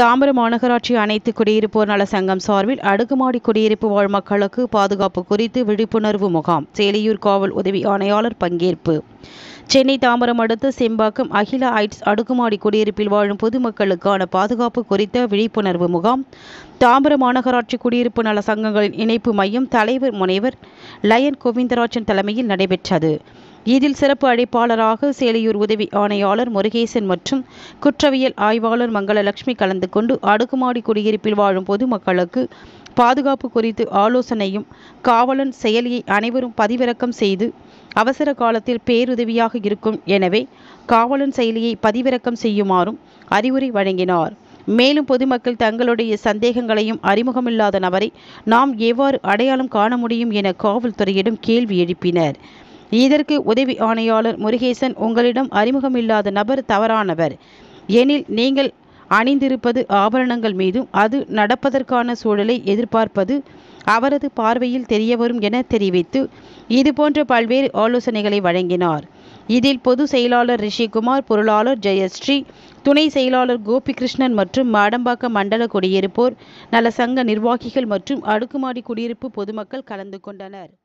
தாம்பரம் மாநகராட்சி அனைத்து குடியிருப்போர் நல சங்கம் சார்பில் அடுக்குமாடி குடியிருப்பு வாழ் மக்களுக்கு பாதுகாப்பு குறித்து விழிப்புணர்வு முகாம் சேலியூர் காவல் உதவி ஆணையாளர் பங்கேற்பு சென்னை தாம்பரம் அடுத்த செம்பாக்கம் அகில ஐட்ஸ் அடுக்குமாடி குடியிருப்பில் வாழும் பொதுமக்களுக்கான பாதுகாப்பு குறித்த விழிப்புணர்வு முகாம் தாம்பரம் மாநகராட்சி குடியிருப்பு நல சங்கங்களின் இணைப்பு மையம் தலைவர் முனைவர் லயன் கோவிந்தராஜன் தலைமையில் நடைபெற்றது இதில் சிறப்பு அழைப்பாளராக சேலையூர் உதவி ஆணையாளர் முருகேசன் மற்றும் குற்றவியல் ஆய்வாளர் மங்களலட்சுமி கலந்து கொண்டு அடுக்குமாடி குடியிருப்பில் வாழும் பொதுமக்களுக்கு பாதுகாப்பு குறித்து ஆலோசனையும் காவலன் செயலியை அனைவரும் பதிவிறக்கம் செய்து அவசர காலத்தில் பேருதவியாக இருக்கும் எனவே காவலன் செயலியை பதிவிறக்கம் செய்யுமாறும் அறிவுரை வழங்கினார் மேலும் பொதுமக்கள் தங்களுடைய சந்தேகங்களையும் அறிமுகமில்லாத நபரை நாம் எவ்வாறு அடையாளம் காண முடியும் என காவல்துறையிடம் கேள்வி எழுப்பினர் இதற்கு உதவி ஆணையாளர் முருகேசன் உங்களிடம் அறிமுகமில்லாத நபர் தவறானவர் எனில் நீங்கள் அணிந்திருப்பது ஆபரணங்கள் மீதும் அது நடப்பதற்கான சூழலை எதிர்பார்ப்பது அவரது பார்வையில் தெரியவரும் என தெரிவித்து இதுபோன்ற பல்வேறு ஆலோசனைகளை வழங்கினார் இதில் பொது செயலாளர் ரிஷிகுமார் பொருளாளர் ஜெயஸ்ரீ துணை செயலாளர் கோபிகிருஷ்ணன் மற்றும் மாடம்பாக்கம் மண்டல குடியிருப்போர் நல சங்க நிர்வாகிகள் மற்றும் அடுக்குமாடி குடியிருப்பு பொதுமக்கள் கலந்து கொண்டனர்